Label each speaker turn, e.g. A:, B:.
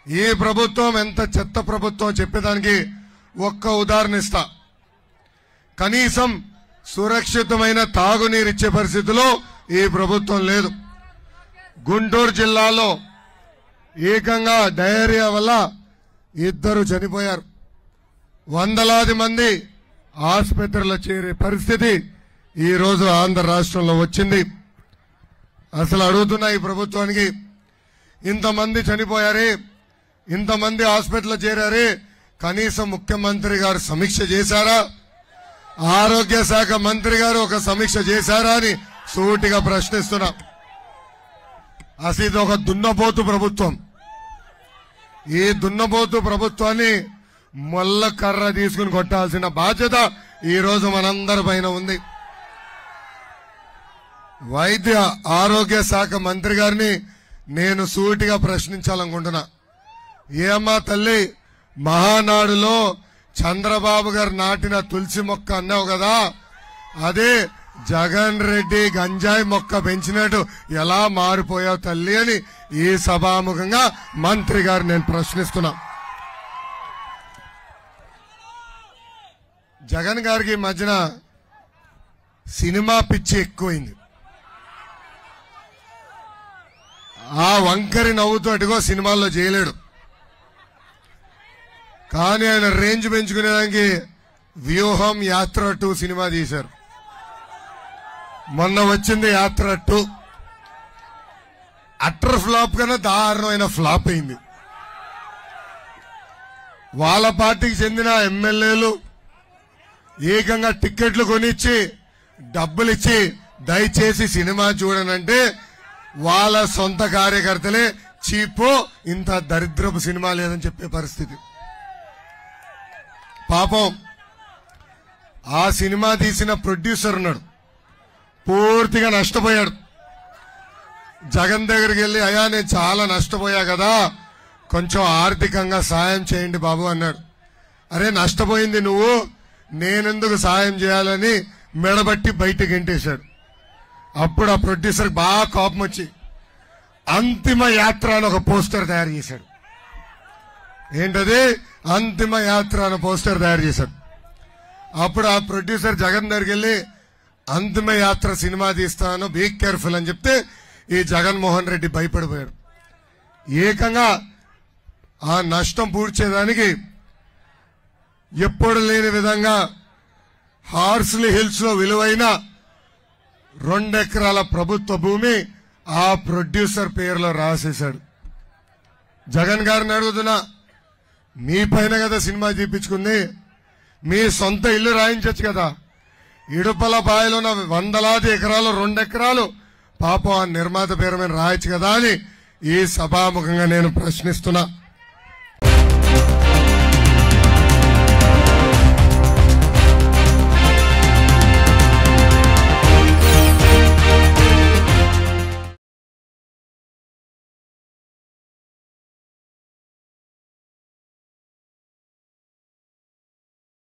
A: ఈ ప్రభుత్వం ఎంత చెత్త ప్రభుత్వం చెప్పేదానికి ఒక్క ఉదాహరణ ఇస్తా కనీసం సురక్షితమైన తాగునీరు ఇచ్చే పరిస్థితిలో ఈ ప్రభుత్వం లేదు గుంటూరు జిల్లాలో ఏకంగా డయేరియా వల్ల ఇద్దరు చనిపోయారు వందలాది మంది ఆసుపత్రిలో చేరే పరిస్థితి ఈ రోజు ఆంధ్ర రాష్ట్రంలో వచ్చింది అసలు అడుగుతున్నా ఈ ప్రభుత్వానికి ఇంతమంది చనిపోయారే ఇంతమంది హాస్పిటల్లో చేరారే కనీసం ముఖ్యమంత్రి గారు సమీక్ష చేశారా ఆరోగ్య శాఖ మంత్రి గారు ఒక సమీక్ష చేశారా అని సూటిగా ప్రశ్నిస్తున్నా అసలు ఇది ఒక దున్నపోతు ప్రభుత్వం ఈ దున్నపోతు ప్రభుత్వాన్ని మొల్ల కర్ర తీసుకుని కొట్టాల్సిన బాధ్యత ఈ రోజు మనందరి పైన ఉంది వైద్య ఆరోగ్య శాఖ మంత్రి గారిని నేను సూటిగా ప్రశ్నించాలనుకుంటున్నా ఏమ్మా తల్లి మహానాడులో చంద్రబాబు గారు నాటిన తులసి మొక్క అన్నావు కదా అదే జగన్ రెడ్డి గంజాయి మొక్క పెంచినట్టు ఎలా మారిపోయావు తల్లి అని ఈ సభాముఖంగా మంత్రి గారు నేను ప్రశ్నిస్తున్నా జగన్ గారికి ఈ మధ్యన సినిమా పిచ్చి ఎక్కువైంది ఆ వంకరి నవ్వుతో అటుగో సినిమాల్లో చేయలేడు కానీ ఆయన రేంజ్ పెంచుకునేదానికి వ్యూహం యాత్ర టూ సినిమా తీశారు మొన్న వచ్చింది యాత్ర టూ అట్టర్ ఫ్లాప్ కన్నా దారుణమైన ఫ్లాప్ అయింది వాళ్ళ పార్టీకి చెందిన ఎమ్మెల్యేలు ఏకంగా టిక్కెట్లు కొనిచ్చి డబ్బులు ఇచ్చి దయచేసి సినిమా చూడనంటే వాళ్ళ సొంత కార్యకర్తలే చీపో ఇంత దరిద్రపు సినిమా లేదని చెప్పే పరిస్థితి పాపం ఆ సినిమా తీసిన ప్రొడ్యూసర్ ఉన్నాడు పూర్తిగా నష్టపోయాడు జగన్ దగ్గరికి వెళ్ళి అయ్యా నేను చాలా నష్టపోయా కదా కొంచెం ఆర్థికంగా సాయం చేయండి బాబు అన్నాడు అరే నష్టపోయింది నువ్వు నేనెందుకు సాయం చేయాలని మెడబట్టి బయటికి గెంటేశాడు అప్పుడు ఆ ప్రొడ్యూసర్ బాగా కోపం వచ్చి అంతిమ యాత్ర అని ఒక పోస్టర్ తయారు చేశాడు ఏంటది అంతిమ యాత్ర అని పోస్టర్ తయారు చేశాడు అప్పుడు ఆ ప్రొడ్యూసర్ జగన్ దగ్గరికి వెళ్ళి అంతిమ యాత్ర సినిమా తీస్తాను బీ కేర్ఫుల్ అని చెప్తే ఈ జగన్మోహన్ రెడ్డి భయపడిపోయాడు ఏకంగా ఆ నష్టం పూడ్చేదానికి ఎప్పుడు లేని విధంగా హార్స్లీ హిల్స్ లో విలువైన రెండెకరాల ప్రభుత్వ భూమి ఆ ప్రొడ్యూసర్ పేరులో రాసేశాడు జగన్ గారిని అడుగుతున్నా మీ పైన కదా సినిమా చూపించుకుంది మీ సొంత ఇల్లు రాయించవచ్చు కదా ఇడుపల బాయిలో ఉన్న వందలాది ఎకరాలు రెండు ఎకరాలు పాపం ఆ నిర్మాత పేరు మీద రాయొచ్చు కదా అని ఈ సభాముఖంగా నేను ప్రశ్నిస్తున్నా